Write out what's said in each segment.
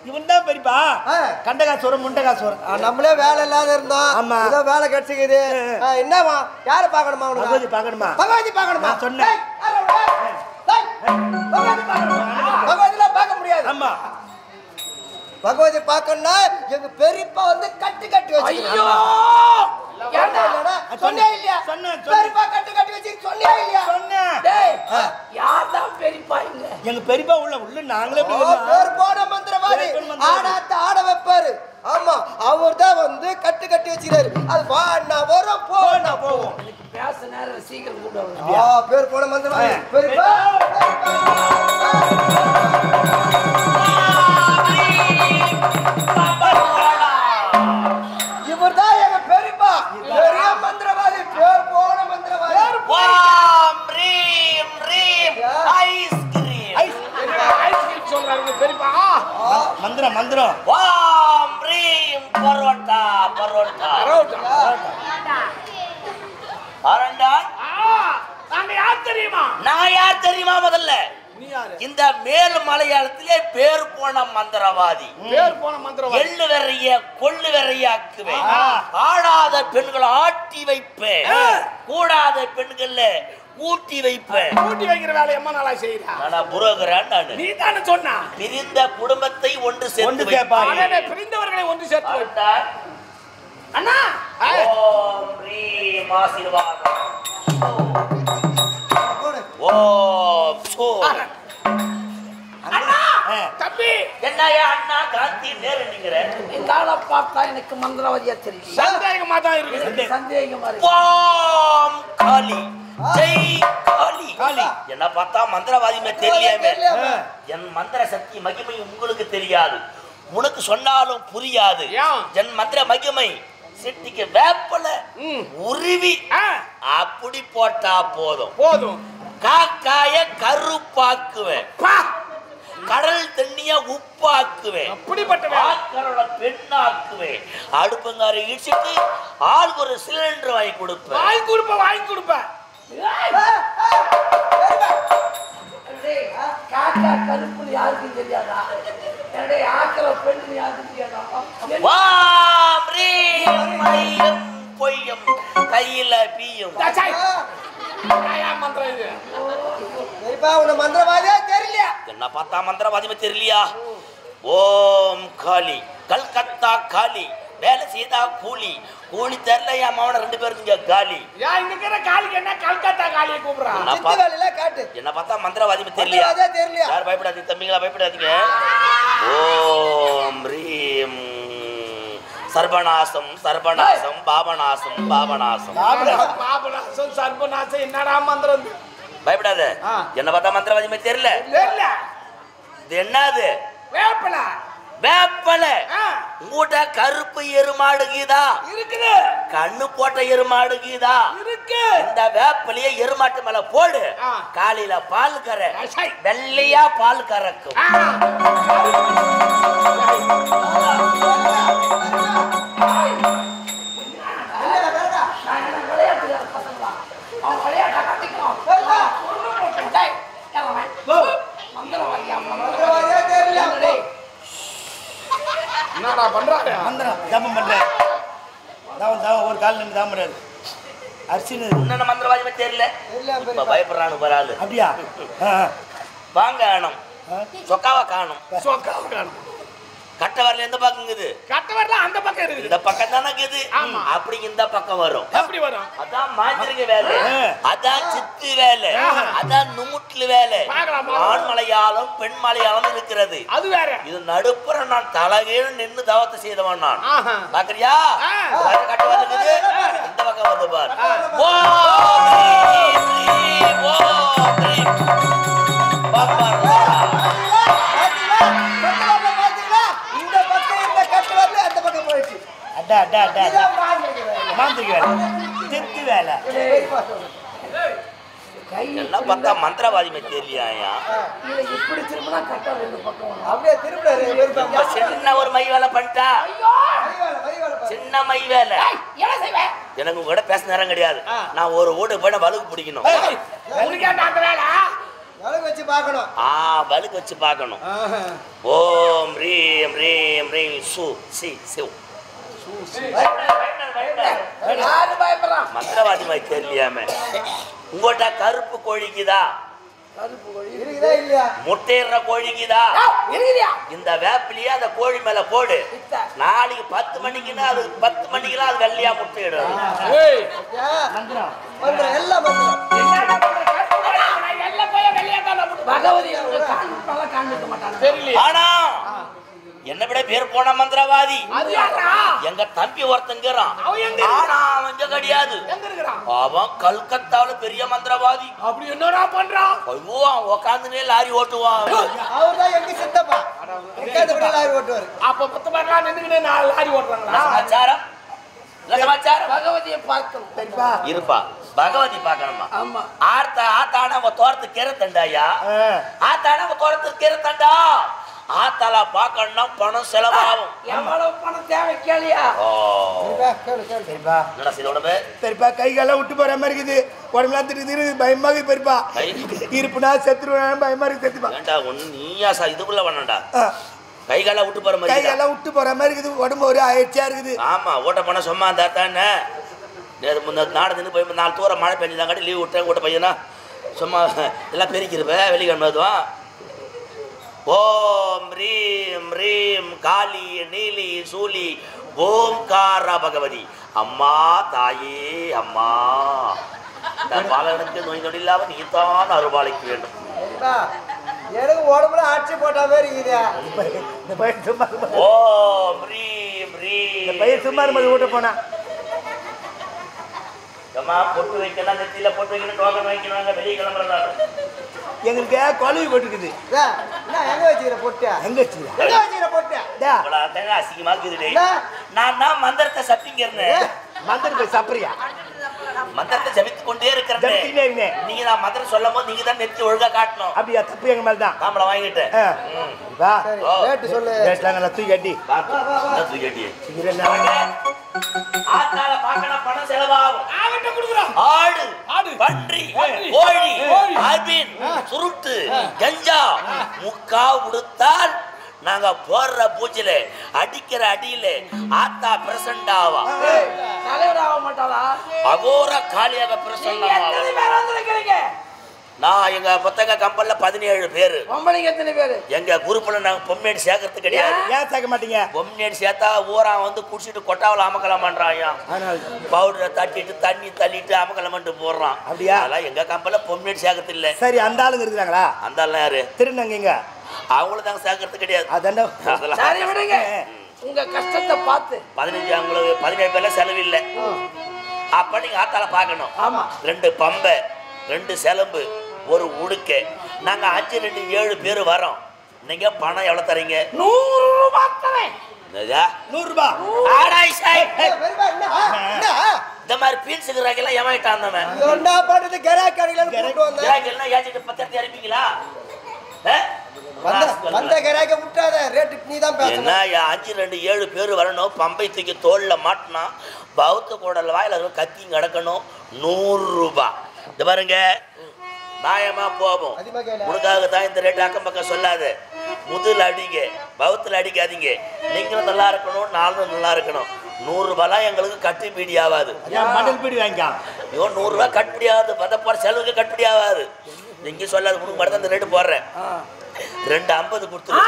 இவன் தான் பெரியப்பா ஆ. கண்டகாசுரம் முண்டகாசுரம் ஆ, நம்மளே வேலை இல்லாத இருந்தோம் ஆமா. ஏதோ வேலை கிடைச்சிக்குது ஆ, என்னவா யாரை பார்க்கணுமா பகவதி உனக்கு பார்க்கணுமா பகவதி பார்க்கணுமா நான் சொன்னேன். டேய், யாரை விட? டேய், பகவதி பார்க்கணுமா? பகவதிலாம் பார்க்க முடியாது ஆமா பகவதி பார்க்கணும்னா எங்க பெரியப்பா வந்து கட்டி கட்டி ஐயோ வச்சுக்கணும் ஏன்டா? சொன்னே இல்லையா சொன்னேன், சொன்னேன். பெரியப்பா கட்டி கட்டி வச்சு சொன்னே இல்லையா சொன்னேன் டேய் யார்தான் பெரியப்பா இங்க எங்க பெரியப்பா உள்ள உள்ள நாங்களே ஓ, போய் இருந்தோம். பேர் போன மந்திரவாதி பேர் போன மந்திரவாதி. ஆடாத்த ஆட வைப்பாரு ஆமா அவர் தான் வந்து கட்டு கட்டி வச்சுக்கிறாரு அது வா நான் வரும் போ நான் போவோம் எனக்கு பேச நேரம் சீக்கிரம் கூப்பிடுவாங்க ஆ, பேர் போன மந்திரவாதி ஆ. பெரியப்பா இவர் தான் எங்க பெரியப்பா பெரிய மந்திரவாதி பேர் போன மந்திரவாதி வாம் ரீம் ரீம் ஐஸ்கிரீம் ஐஸ். ஐஸ்கிரீம் சொல்றாங்க பெரியப்பா மந்திரம் மந்திரம் வாம் ரீம் பரோட்டா பரோட்டா அரண்டா நாங்க யார் தெரியுமா நான் யார் தெரியுமா முதல்ல நீ யாரு இந்த மேல் மலையாளத்திலே பேர் போன மந்திரவாதி பேர் போன மந்திரவாதி எள்ளு வெறைய கொள்ளு வெறையாக்குவேன் ஆ. ஆடாத பெண்களை ஆட்டி வைப்பேன் கூடாத பெண்கள்ல ஊட்டி வைப்பேன் கூட்டி வைக்கிற வேலை எம்மா நாளா செய்யறா ஆனா புரோகரான் நானு நீ தானே சொன்னா பிரிந்த குடும்பத்தை ஒன்று ஒன்று சேர்ந்து சேர்ப்பார். வைப்பேன். அடடே, பிரிந்தவர்களை ஒன்று சேர்த்து வை. அரண்டா. அண்ணா ஏய், ஓம் ரீம் ஆசீர்வாதம் ஓம் சோ அண்ணா ஆ. தம்பி என்னையா அண்ணா காந்தி நேருங்கிற இந்த ஆளை பார்த்தா எனக்கு மந்திரவாதியா தெரியும் சந்தேகமா தான் இருக்குது சந்தேகம். சந்தேகமா இருக்கு ஓம் காளி ஜெய் காளி காளி. என்ன பார்த்தா மந்திரவாதிமே தெரியலையாமே தெரியலையாமே. என் மந்திர சக்தி மகிமை உங்களுக்கு தெரியாது உனக்கு சொன்னாலும் புரியாது ஏன்? என் மந்திர மகிமை சிட்டிக்கு வேப்பல ம். உருவி ஆ, அப்படி போட்டா போதும் போதும் காக்காய கருப்பாக்குவேன் பா கடல் தண்ணிய உப்பாக்குவேன் அப்படிப்பட்ட வேலை ஆக்கரோட பெண்ணாக்குவேன் அடுப்புங்கார இடிச்சிட்டு ஆளுக்கு ஒரு சிலிண்டர் வாங்கி கொடுப்பேன் வாங்கி கொடுப்ப வாங்கி கொடுப்ப காக்கா கருப்புன்னு யாருக்கும் தெரியாதா என்னுடைய ஆக்கிற பெண்ணு யாருக்கும் தெரியாதா வாம் ரீம் மையம் பொய்யம் கையில பீயும் சை. ஏயா மந்திரம் இது பெரியப்பா உன்னை மந்திரவாதியா தெரியலையா என்ன பார்த்தா மந்திரவாதிமே தெரியலையா ஓம் காளி கல்கத்தா காளி வேலை செய்தா கூலி கூலி தெரியல என் மாவன ரெண்டு பேருக்கு இங்க காலி யா இங்க இருக்கிற காலிக்கு என்ன கல்கத்தா காலியை கூப்பிடுறான் நான் சித்து பா- வேலையில காட்டு என்ன பார்த்தா மந்திரவாதிமே தெரியலையா மந்திரவாதியா தெரியலையா யார் பயப்படாதீங்க தம்பிங்களா பயப்படாதீங்க ஓம் ரீம் சர்வநாசம் சர்வநாசம் பாபநாசம் பாபநாசம் பாபநாசம் சர்வநாசம் என்னடா மந்திரம் இது? பயப்படாத ஆ. என்ன பார்த்தா மந்திரவாதிமே தெரியல தெரியல இது என்னது வேப்பல வேப்பலை ஆ, உங்கூட்ட கருப்பு எருமாடுக்குதா இருக்குது கண்ணு போட்ட எருமாடுக்குதா இருக்கு இந்த வேப்பலைய எருமாட்டு மேல போடு ஆ. காலையில பால் கரை சை. வெள்ளையா பால் கறக்கும் ஆ. நான் என்ன விளையாட்டுக்கார பசங்களா? அவன் விளையாட்டை கத்துக்கணும். ஒண்ணும் போட்டு, டேய், எவன் அவன்? மந்திரவாதியா, மந்திரவாதியா தெரியலையா? டேய். என்னடா பண்றாரு மந்திரம் ஜபம் பண்றேன் தவம் தவம் ஒரு கால் நின்று தான் பண்றாரு அரிசின்னு உன்ன மந்திரவாதியுமே தெரியல தெரியல இப்ப பெரியப்பா பயப்படுறானு வராது அப்படியா ஆ, ஆ. வாங்க காணும் ஆ. சொக்காவா காணும் சொக்காவை காணும். கட்ட வரல எந்த பக்கங்குது கட்டவர்ல அந்த பக்கம் இருக்குது இந்த பக்கம் தானே இருக்குது ஆமா. அப்படி இந்த பக்கம் வரும் எப்படி வரும் அதான் மாந்திரிக வேலை ஆ. அதான் சித்து வேலை ஆஹா. அதான் நுமுட்லு வேலை பார்க்கலாமா? ஆண் மலையாளம் பெண் மலையாளம் இருக்கிறது அது வேற இது நடுப்புற நான் தலைகீழ் நின்னு தவத்தை செய்தவன் நான் ஆஹா. பாக்குறியா ஆ. வர கட்டு வந்துக்குது இந்த பக்கம் வந்து பார் ஓ ஓ பாப்பா பாத்தீங்களா? பக்கத்துல பாத்தீங்களா? இந்த பக்கம் இருந்த கட்டு வரல அந்த பக்கம் போயிடுச்சு அட்டா அட்டா அட்டா அட்டா. இதான் மாந்திரிக வேலை. மாந்திரிக வேலை சித்து வேலை பெரியப்பா சொல்லுங்க. கை என்ன பார்த்தா மந்திரவாதிமே தெரியலையா இதை இப்படி திரும்பினா கட்ட ரெண்டு பக்கம் வரும். அப்படியே திருப்பிடாரு பெரியப்பா. ரொம்ப சின்ன ஒரு மை வேலை பண்ணிட்டா வரி வேலை, வரி வேலை பாரு. சின்ன மை வேலை ஏய், என்ன செய்வேன் எனக்கு உங்க கூட பேச நேரம் கிடையாது நான் ஒரு ஓடு போய் வலுக்கு பிடிக்கணும் உனக்கு ஏன்டா அந்த வேலை விளக்கு வச்சு பார்க்கணும் ஆ வலுக்கு வச்சு பார்க்கணும் ஆஹா. ஓம் ரீம் ரீம் ரீம் சு சி சிவ் யாரு பயப்படுறான் மந்திரவாதி மாதிரி தெரியலையாம உங்கள்கிட்ட கருப்பு கோழிக்குதா கருப்பு கோழி இருக்குதா இல்லையா முட்டையிடுற கோழிக்குதா ஆ, இருக்குதியா இந்த வேப்பிலையே அந்த கோழி மேல போடு பித்த. நாளைக்கு பத்து மணிக்குன்னா அது பத்து மணிக்கெல்லாம் அது வெள்ளையா முட்டையிடும் ஐயா, மந்திரம் மந்திரம் எல்லாம் மந்திரம் பகவதி அவங்க காண்பிப்பால காண்பிக்க மாட்டாங்க ஆனா என்ன விட பேர் போன மந்திரவாதி அது யாரா எங்க தம்பி ஒருத்தங்கிறான் அவன் எங்க ஆனா அவன் இங்க கிடையாது எங்க இருக்கிறான் அவன் கல்கத்தாவுல பெரிய மந்திரவாதி அப்படி என்னடா பண்றான் ஐயோ அவன் உக்காந்துனே லாரி ஓட்டுவான் அவர் தான் எங்க சித்தப்பா உட்காந்து கூட லாரி ஓட்டுவாரு அப்ப பத்து பேர்லாம் நின்னுக்கிட்டு நாலு லாரி என்ன ஓட்டுறாங்களா சமாச்சாரம் என்ன சமாச்சாரம் பகவதியை பார்க்கணும் சரிப்பா இருப்பா பகவதி பார்க்கணுமா ஆமா ஆர்த்த ஆத்தான அவன் தோரத்து கீரத்தண்டாயா ஆ. ஆத்தான அவன் தோரத்து கீரத்தண்டா ஆத்தால பார்க்கணும்னா பணம் செலவாகும் எவ்வளவு பணம் தேவை கேளியா ஓ சரிப்பா கேளு கேளு சரிப்பா என்னடா செய்த உடம்பு சரிப்பா கை காலெல்லாம் விட்டு போற மாதிரி இருக்குது உடம்புலாம் திட்டு திரு பயமா இருக்குது பெரியப்பா கை? இருப்புனா செத்துருவேன் பயமா இருக்கு செத்துப்பா ஏண்டா ஒண்ணு நீயா சா இதுக்குள்ள பண்ணடா ஆ. கை கால விட்டு போற கை மாதிரி தான். காலெல்லாம் விட்டு போற மாதிரி இருக்குது உடம்பு ஒரு ஆயிடுச்சியா இருக்குது ஆமா ஓட்ட போனா சும்மா இருந்தா தானே நேற்று முன்ன நாடு நின்று போய் நாலு தூரம் மழை பெஞ்சுதாங்காட்டி லீவ் விட்டேன் கூட்ட பையனா சும்மா எல்லாம் பெருக்கிருப்ப வெள்ளிக்கிழமை அதுவும் ஓம் ரீம் ரீம் காளி நீலி சூலி ஓம்காரா பகவதி அம்மா தாயே அம்மா இந்த பாலகனுக்கு நோய் நொடி இல்லாம நீ தான் அருள்பாலிக்க வேண்டும் சரிப்பா எனக்கு உடம்புல ஆட்சி போட்ட மாதிரி இருக்குது இந்த பையன் சும்மா இருமா. ஓம் ரீம் ரீம் இந்த பையன் சும்மா இருமா ஓட்ட போனா அம்மா பொட்டு வைக்கலாம் நெத்தியில பொட்டு வைக்கணும் டோக்கன் வைக்கணும் வெளியே கிளம்புறதா எங்களுக்கு கொழுவி போட்டுக்குது ஏ, என்ன எங்க வச்சுக்கிற பொட்டு எங்க வச்சுக்கிறா எங்க வச்சுக்கிற பொட்டு டா, இவ்வளவு அழகா அசிங்கமா இருக்குதுடே என்ன? நான் தான் மந்திரத்தை சப்பிங்க இருந்தேன் மந்திரம் போய் சாப்பிடுறியா மந்திரத்தை ஜபித்துக் கொண்டே இருக்கிறேன் ஜபிச்சுக்கிட்டே இருந்தேன். நீங்க தான் மந்திரம் சொல்லும் போது நீங்க தான் நெத்தி ஒழுங்கா காட்டணும் அப்படியா தப்பு எங்க மேல தான் தாம்பளை வாங்கிட்டேன் ஆ. வா சரி ஓ. ரேட்டு சொல்லு ரேட்லாம் நல்லா தூக்கி கட்டி சீக்கிரம் நான் ஆத்தால பார்க்கணும் பணம் செலவாகும் ஆகிட்ட கொடுக்குறான் ஆடு ஆடு. பன்றி பன்றி. கோழி கோழி. அபின் சுருட்டு கஞ்சா முக்கா உடுத்தால் நாங்க போடுற பூச்சில அடிக்கிற அடியில ஆத்தா பிரசண்ட் ஆவா தலைவர் ஆக மாட்டாளா அகோர காலியாக பிரசண்ட் நீங்க ஆவா எத்தனை பேர் வந்திருக்கிறீங்க நான் எங்க புத்தக கம்பல்ல பதினேழு பேரு பொம்பளைங்க எத்தனை பேரு எங்க குரூப்ல நாங்க பொம்னேடி சேர்க்கறது கிடையாது ஏன் சேர்க்க மாட்டீங்க பொம்னேடி சேர்த்தா ஊரா வந்து குடிச்சிட்டு கொட்டாவில் அமக்கலம் பண்றான் அதனால பவுடரை தட்டிட்டு தண்ணி தள்ளிட்டு அமக்கலம் பண்ணிட்டு போடுறான் அப்படியா? அதெல்லாம் எங்க கம்பல்ல பொம்னேடி சேர்க்கறது இல்ல சரி அந்த ஆளுங்க இருக்கிறாங்களா அந்த ஆள் யாரு திருநங்கைங்க அவங்களும் தாங்க சேர்க்கறது கிடையாது அதாண்டா அதெல்லாம் சரி விடுங்க உங்க கஷ்டத்தை பார்த்து பதினஞ்சு அவங்களுக்கு பதினேழு பேர்ல செலவு இல்லை அப்ப நீங்க ஆத்தால பார்க்கணும் ஆமா ரெண்டு பம்பை ரெண்டு செலம்பு ஒரு உடுக்கை நாங்க அஞ்சு ரெண்டு ஏழு பேர் வரோம் நீங்க பணம் எவ்வளவு தரீங்க நூறு ரூபாய் தரேன் என்னதா? நூறு ரூபாய் ஆடாய் சாய். ஏய், பெரியப்பா, என்ன என்ன இந்த மாதிரி பீன்ஸ் இருக்கிறாங்கெல்லாம் ஏமாயிட்டான் அந்தவன் என்ன பண்ணுறது கெராக் கடையில கூட்டு வந்தேன் கிராக்கெல்லாம் ஏச்சிட்டு பத்திரத்தை அனுப்பிங்களா வந்த வந்த கெராக்க விட்டாத ரேட்டுக்கு நீ தான் என்ன பேசணும் யா, அஞ்சு ரெண்டு ஏழு பேர் வரணும் பம்பை தூக்கி தோல்ல மாட்டினா பௌத்த கூடல் வாயில இருக்கும் கத்தியும் கிடக்கணும் நூறு ரூபாய் இந்த பாருங்க நியாயமா போவோம் அதிகமா கேளு. உனக்காக தான் இந்த ரேட் அக்கம் பக்கம் சொல்லாத முதல் அடிங்க பௌத்தில் அடிக்காதீங்க நீங்களும் நல்லா இருக்கணும் நானும் நல்லா இருக்கணும் நூறு ரூபாய்லாம் எங்களுக்கு கட்டுப்படி ஆகாது ஏன் மண்டல் பீடி வாங்கிக்கான் ஐயோ நூறுரூவா கட்டுப்படி ஆகாது பத போகிற செலவுக்கு கட்டுப்படி ஆகாது எங்கேயும் சொல்லாது உனக்கு மட்டும் தான் இந்த ரேட்டு போடுறேன் ரெண்டு ஐம்பது கொடுத்துரு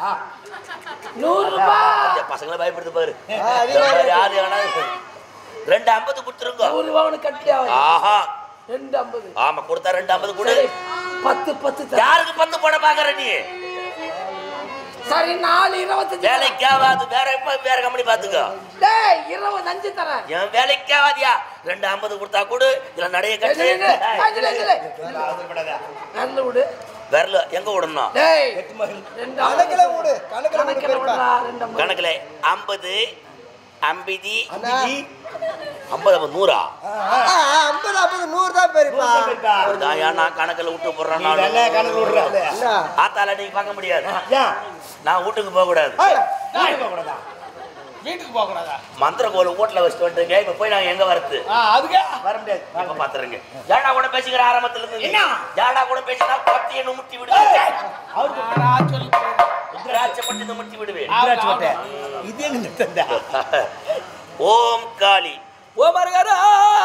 நூறு ரூபாய் இந்த பசங்களை பயப்படுத்து பாரு ஆ, அது இந்த மாதிரி ஆளு வேணா ரெண்டு ஐம்பது கொடுத்துருங்க நூறு ரூபாய் உனக்கு கட்டி ஆகுது ஆஹா ரெண்டு ஐம்பது ஆமா கொடுத்தா ரெண்டு ஐம்பது கொடு சரி பத்து பத்து தரேன். யாருக்கு பத்து போட பாக்குற நீ சரி நாலு இருபத்தஞ்சு தரேன். வேலைக்கு ஆகாது வேற எப்ப வேற கம்பெனி பாத்துக்கோ டேய் இருபத்தஞ்சு தரேன் என் வேலைக்கு ஆகாதியா ரெண்டு ஐம்பது கொடுத்தா கொடு இல்ல நடைய கட்டு நில்லு, நில்லு. அஞ்சுல, அஞ்சுல. நல்ல விடு விரல எங்க விடணும் டேய் ரெண்டு கணக்குல ஐம்பது. விடு கணக்குல விடு கணக்குல பெரியப்பா விடுறா, ரெண்டு ஐம்பது. கணக்குல ஐம்பது ஐம்பது அண்ணா ஐம்பது ஐம்பது நூறா ஆ, ஆ, ஐம்பது ஐம்பது நூறு தான் பெரியப்பா அப்படிதான் ஏன் நான் கணக்குல விட்டு போடுறேன் நீ வெள்ளை நான் கணக்கு விடுறாரு என்ன ஆத்தால நீங்க பார்க்க முடியாது ஏன் நான் வீட்டுக்கு போக கூடாது ஏய், வீட்டுக்கு போகக்கூடாதா? வீட்டுக்கு போக கூடாதா மந்திர கோல வீட்டுல வச்சுட்டு வந்துருங்க இப்ப போய் நாங்க எங்க வரது அதுக்கு வர முடியாது இப்ப பாத்துருங்க ஜாடா கூட பேசிக்கிற ஆரம்பத்துல இருந்து என்ன? ஜாடா கூட பேசினா பத்திய நிமித்தி விடுவேன் அவருக்கு ஆடா சொல்லி திராட்சை பட்டு நிமித்தி விடுவேன் ருத்ராட்சி கோட்டை இது எங்க தந்தா ஓம் காளி ஓ மரகரா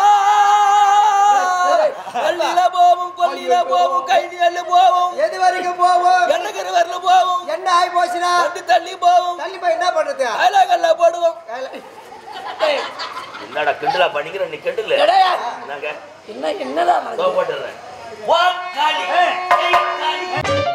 கல்லில போவும் கொல்லில போவும் கைதி நெல்லு போவும் எது வரைக்கும் போவோம் எண்ணெய் வரல போவும் என்ன ஆகி போச்சுனா வண்டி தள்ளி போவும் தள்ளி போய் என்ன பண்றது கைலாகல்ல போடுவோம் ஏய், என்னடா கிண்டலா பண்ணிக்கிற நீ கிண்டல கிடையாது. என்னங்க என்ன என்னதான் நடக்குது? போட்டுறேன் ஓம் காளி ஜெய் காளி